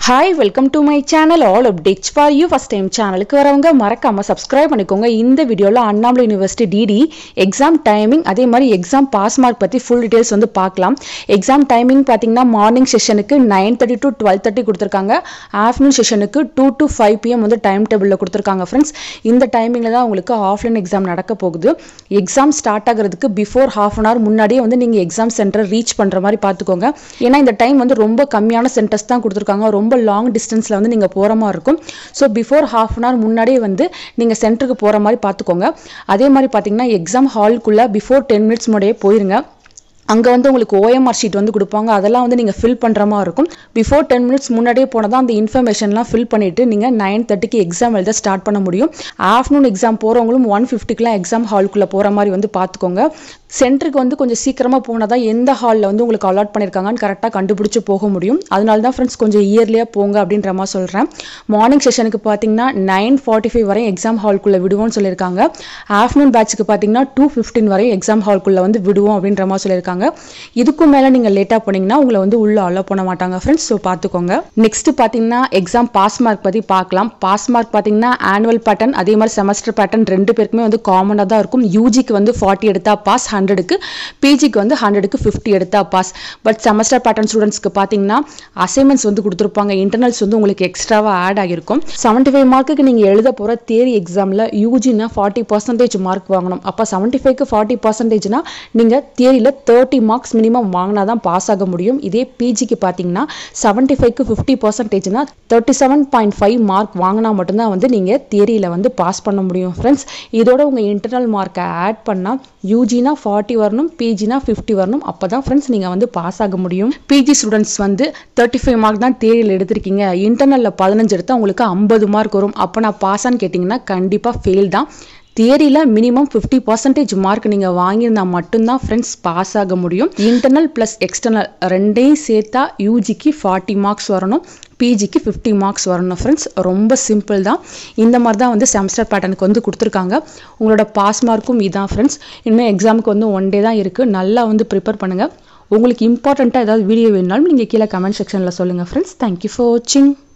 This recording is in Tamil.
hi welcome to my channel all updates for you first time சேனலுக்கு வரவங்க மறக்காம சப்ஸ்கிரைப் பண்ணிக்கோங்க இந்த வீடியோவில் Annamalai university DD exam timing அதே மாதிரி எக்ஸாம் பாஸ் மார்க் பற்றி ஃபுல் டீடைல்ஸ் வந்து பார்க்கலாம் எக்ஸாம் டைமிங் பார்த்தீங்கன்னா மார்னிங் செஷனுக்கு nine thirty to twelve thirty கொடுத்துருக்காங்க ஆஃப்டர்நூன் செஷனுக்கு டூ டு ஃபைவ் பிஎம் வந்து டைம் டேபிளில் கொடுத்துருக்காங்க ஃப்ரெண்ட்ஸ் இந்த டைமிங்கில் தான் உங்களுக்கு ஆஃப்லைன் எக்ஸாம் நடக்க போகுது எக்ஸாம் ஸ்டார்ட் ஆகிறதுக்கு பிஃபோர் ஹாஃப் அன் ஹவர் முன்னாடியே வந்து நீங்கள் எக்ஸாம் சென்டர் ரீச் பண்ணுற மாதிரி பார்த்துக்கோங்க ஏன்னா இந்த டைம் வந்து ரொம்ப கம்மியான சென்டர்ஸ் தான் கொடுத்துருக்காங்க ரொம்ப லாங் டிஸ்டன்ஸில் வந்து நீங்கள் போகிற மாதிரி இருக்கும் so before half an hour முன்னாடியே வந்து நீங்கள் சென்டருக்கு போகிற மாதிரி பார்த்துக்கோங்க அதே மாதிரி பார்த்தீங்கன்னா எக்ஸாம் ஹாலுக்குள்ளே பிஃபோர் டென் மினிட்ஸ் முன்னாடியே போயிருங்க அங்கே வந்து உங்களுக்கு ஓஎம்ஆர் ஷீட் வந்து கொடுப்பாங்க அதெல்லாம் வந்து நீங்கள் ஃபில் பண்ணுற மாதிரி இருக்கும் பிஃபோர் டென் மினிட்ஸ் முன்னாடியே போனால் தான் அந்த இன்ஃபர்மேஷன்லாம் ஃபில் பண்ணிவிட்டு நீங்கள் நைன் தேர்ட்டிக்கு எக்ஸாம் எழுத ஸ்டார்ட் பண்ண முடியும் ஆஃப்டர்நூன் எக்ஸாம் போகிறவங்களும் ஒன் ஃபிஃப்டிக்கெலாம் எக்ஸாம் ஹாலுக்குள்ளே போகிற மாதிரி வந்து பார்த்துக்கோங்க சென்டருக்கு வந்து கொஞ்சம் சீக்கிரமாக போனால் தான் எந்த ஹாலில் வந்து உங்களுக்கு அலாட் பண்ணியிருக்காங்கன்னு கரெக்டாக கண்டுபிடிச்சி போக முடியும் அதனால தான் ஃப்ரெண்ட்ஸ் கொஞ்சம் இயர்லியாக போங்க அப்படின்ற மாதிரி சொல்கிறேன் மார்னிங் செஷனுக்கு பார்த்தீங்கன்னா நைன் ஃபார்ட்டி ஃபைவ் வரையும் எக்ஸாம் ஹால்குள்ளே விடுவோம்னு சொல்லியிருக்காங்க ஆஃப்டர்நூன் பேட்சுக்கு பார்த்தீங்கன்னா டூ ஃபிஃப்டின் வரையும் எக்ஸாம் ஹால்குள்ளே வந்து விடுவோம் அப்படின்ற மாதிரி சொல்லியிருக்காங்க இதுக்கும் மேலே நீங்கள் லேட்டாக போனீங்கன்னா உங்களை வந்து உள்ளே அலோ பண்ண மாட்டாங்க ஃப்ரெண்ட்ஸ் ஸோ பார்த்துக்கோங்க நெக்ஸ்ட் பார்த்தீங்கன்னா எக்ஸாம் பாஸ் மார்க் பற்றி பார்க்கலாம் பாஸ் மார்க் பார்த்தீங்கன்னா ஆனுவல் பேட்டர்ன் அதே மாதிரி செமஸ்டர் பேட்டர்ன் ரெண்டு பேருக்குமே வந்து காமனாக தான் இருக்கும் யூஜிக்கு வந்து ஃபார்ட்டி எடுத்தா பாஸ் ஹண்ட்ரடுக்கு பிஜிக்கு வந்து ஹண்ட்ரடுக்கு ஃபிஃப்டி எடுத்தா பாஸ் பட் செமஸ்டர் பேட்டர்ன் ஸ்டூடெண்ட்ஸ்க்கு பார்த்தீங்கன்னா அசைன்மெண்ட்ஸ் வந்து கொடுத்துருப்பாங்க இன்டர்னல்ஸ் வந்து உங்களுக்கு எக்ஸ்ட்ராவாக ஆட் ஆகிருக்கும் செவன்ட்டி ஃபைவ் மார்க்குக்கு நீங்கள் எழுத போகிற தேரி எக்ஸாமில் யூஜினா ஃபார்ட்டி பர்சன்டேஜ் மார்க் வாங்கணும் அப்போ செவன்ட்டி ஃபைவ்க்கு ஃபார்ட்டி பர்சன்டேஜ்னா நீங்கள் தியரியில் தேர்ட்டி மார்க்ஸ் மினிமம் வாங்கினா தான் பாஸ் ஆக முடியும் இதே பிஜிக்கு பார்த்தீங்கன்னா செவன்ட்டி ஃபைவ்க்கு ஃபிஃப்டி பர்சன்டேஜ்னா thirty seven point five mark வாங்கினா மட்டும்தான் வந்து நீங்கள் தியரியில் வந்து பாஸ் பண்ண முடியும் ஃப்ரெண்ட்ஸ் இதோட உங்கள் இன்டர்னல் மார்க்கை ஆட் பண்ணால் யூஜினா ஃபார்ட்டி வரணும் பிஜினா ஃபிஃப்டி வரணும் அப்போ தான் ஃப்ரெண்ட்ஸ் நீங்கள் வந்து பாஸ் ஆக முடியும் பிஜி ஸ்டூடெண்ட்ஸ் வந்து தேர்ட்டி ஃபைவ் மார்க் தான் தியரியில் எடுத்திருக்கீங்க இன்டர்னலில் பதினஞ்சு எடுத்தால் உங்களுக்கு ஐம்பது மார்க் வரும் அப்போ நான் பாஸான்னு கேட்டிங்கன்னா கண்டிப்பாக ஃபெயில் தான் தியரியில் மினிமம் ஃபிஃப்டி பர்சன்டேஜ் மார்க் நீங்கள் வாங்கியிருந்தா மட்டும்தான் ஃப்ரெண்ட்ஸ் பாஸ் ஆக முடியும் இன்டர்னல் ப்ளஸ் எக்ஸ்டர்னல் ரெண்டையும் சேர்த்தா யூஜிக்கு ஃபார்ட்டி மார்க்ஸ் வரணும் பிஜிக்கு ஃபிஃப்டி மார்க்ஸ் வரணும் ஃப்ரெண்ட்ஸ் ரொம்ப சிம்பிள் தான் இந்த மாதிரி தான் வந்து செமஸ்டர் பேட்டர்னுக்கு வந்து கொடுத்துருக்காங்க உங்களோட பாஸ் மார்க்கும் இதான் ஃப்ரெண்ட்ஸ் இன்னும் எக்ஸாமுக்கு வந்து ஒன் டே தான் இருக்குது நல்லா வந்து ப்ரிப்பேர் பண்ணுங்கள் உங்களுக்கு இம்பார்ட்டண்ட்டாக ஏதாவது வீடியோ வேணுனாலும் நீங்கள் கீழே கமெண்ட் செக்ஷனில் சொல்லுங்கள் ஃப்ரெண்ட்ஸ் தேங்க்யூ ஃபார் வாட்சிங்